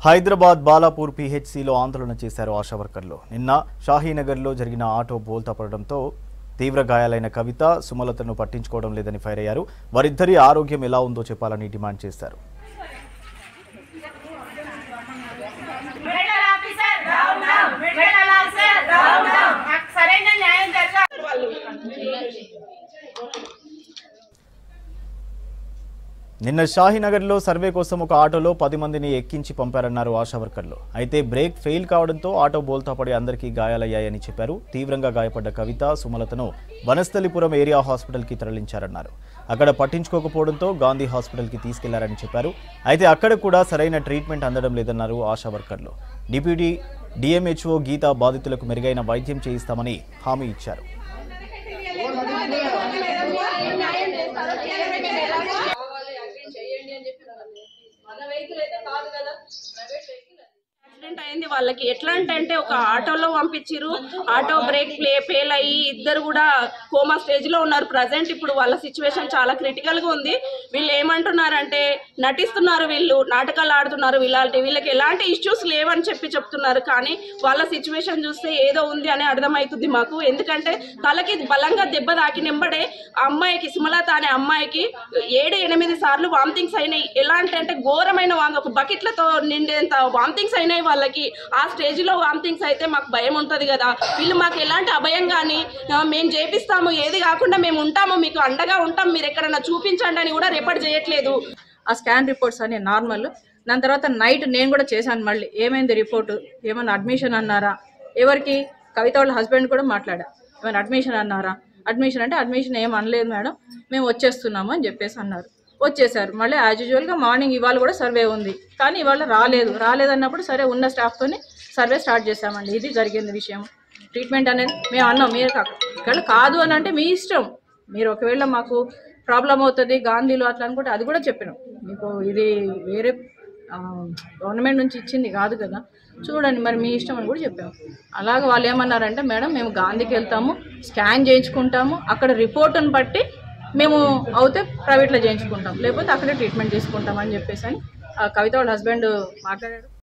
హైదరాబాద్ బాలాపూర్ పీహెచ్సీలో ఆందోళన చేశారు ఆశా వర్కర్లు నిన్న షాహీనగర్లో జరిగిన ఆటో బోల్తా పడడంతో తీవ్ర గాయాలైన కవిత సుమలతను పట్టించుకోవడం లేదని ఫైర్ అయ్యారు వారిద్దరి ఆరోగ్యం ఎలా ఉందో చెప్పాలని డిమాండ్ చేశారు medical officer down down medical officer down down మాకు సరైన న్యాయం జరగాలి నిన్న షాహీనగర్లో సర్వే కోసం ఒక ఆటోలో పది మందిని ఎక్కించి పంపారన్నారు ఆశా వర్కర్లు అయితే బ్రేక్ ఫెయిల్ కావడంతో ఆటో బోల్తా పడి అందరికీ గాయాలయ్యాయని చెప్పారు తీవ్రంగా గాయపడ్డ కవిత సుమలతను వనస్థలిపురం ఏరియా హాస్పిటల్కి తరలించారన్నారు అక్కడ పట్టించుకోకపోవడంతో గాంధీ హాస్పిటల్కి తీసుకెళ్లారని చెప్పారు అయితే అక్కడ కూడా సరైన ట్రీట్మెంట్ అందడం లేదన్నారు ఆశా వర్కర్లు డిప్యూటీ డిఎంహెచ్ఓ గీత బాధితులకు మెరుగైన వైద్యం చేయిస్తామని హామీ ఇచ్చారు కావాలి అగ్రీ చేయండి అని చెప్పి మన వెహికల్ అయితే కాదు కదా ప్రైవేట్ వెహికల్ యాక్సిడెంట్ అయింది వాళ్ళకి ఎట్లా అంటే ఒక ఆటోలో పంపించిర్రు ఆటో బ్రేక్ ప్లే ఫెయిల్ అయ్యి ఇద్దరు కూడా కోమా స్టేజ్ లో ఉన్నారు ప్రజెంట్ ఇప్పుడు వాళ్ళ సిచ్యువేషన్ చాలా క్రిటికల్ గా ఉంది వీళ్ళు ఏమంటున్నారంటే నటిస్తున్నారు వీళ్ళు నాటకాలు ఆడుతున్నారు వీళ్ళ వీళ్ళకి ఎలాంటి ఇష్యూస్ లేవని చెప్పి చెప్తున్నారు కానీ వాళ్ళ సిచ్యువేషన్ చూస్తే ఏదో ఉంది అని అర్థమవుతుంది మాకు ఎందుకంటే తలకి బలంగా దెబ్బ తాకి నింబడే ఆ అమ్మాయికి సుమలత అనే అమ్మాయికి ఏడు ఎనిమిది సార్లు వామిటింగ్స్ అయినాయి ఎలాంటి అంటే ఘోరమైన వామి ఒక బకెట్లతో నిండేంత వామిటింగ్స్ అయినాయి వాళ్ళకి ఆ స్టేజ్లో వామిటింగ్స్ అయితే మాకు భయం ఉంటుంది కదా వీళ్ళు మాకు ఎలాంటి అభయం కానీ ఆ, మేము చేపిస్తాము ఏది కాకుండా మేము ఉంటాము మీకు అండగా ఉంటాం మీరు ఎక్కడన్నా చూపించండి అని కూడా రిపోర్ట్ చేయట్లేదు ఆ స్కాన్ రిపోర్ట్స్ అన్ని నార్మల్ దాని తర్వాత నైట్ నేను కూడా చేశాను మళ్ళీ ఏమైంది రిపోర్టు ఏమైనా అడ్మిషన్ అన్నారా ఎవరికి కవిత వాళ్ళ హస్బెండ్ కూడా మాట్లాడా ఏమైనా అడ్మిషన్ అన్నారా అడ్మిషన్ అంటే అడ్మిషన్ ఏం అనలేదు మేడం మేము వచ్చేస్తున్నాము అని చెప్పేసి అన్నారు వచ్చేసారు మళ్ళీ యాజ్ యూజువల్గా మార్నింగ్ ఇవాళ కూడా సర్వే ఉంది కానీ ఇవాళ రాలేదు రాలేదన్నప్పుడు సరే ఉన్న స్టాఫ్తోని సర్వే స్టార్ట్ చేశామండి ఇది జరిగింది విషయం ట్రీట్మెంట్ అనేది మేము అన్నాం మీరు కాక ఇక్కడ కాదు అని అంటే మీ ఇష్టం మీరు ఒకవేళ మాకు ప్రాబ్లం అవుతుంది గాంధీలో అట్లా అనుకుంటే అది కూడా చెప్పినాం మీకు ఇది వేరే ఆ, గవర్నమెంట్ నుంచి ఇచ్చింది కాదు కదా చూడండి మరి మీ ఇష్టం అని కూడా చెప్పాము అలాగే వాళ్ళు ఏమన్నారంటే మేడం మేము గాంధీకి వెళ్తాము స్కాన్ చేయించుకుంటాము అక్కడ రిపోర్ట్ని బట్టి మేము అవుతే ప్రైవేట్లో చేయించుకుంటాం లేకపోతే అక్కడే ట్రీట్మెంట్ తీసుకుంటాం అని చెప్పేసి అని ఆ కవిత వాళ్ళ హస్బెండ్ మాట్లాడారు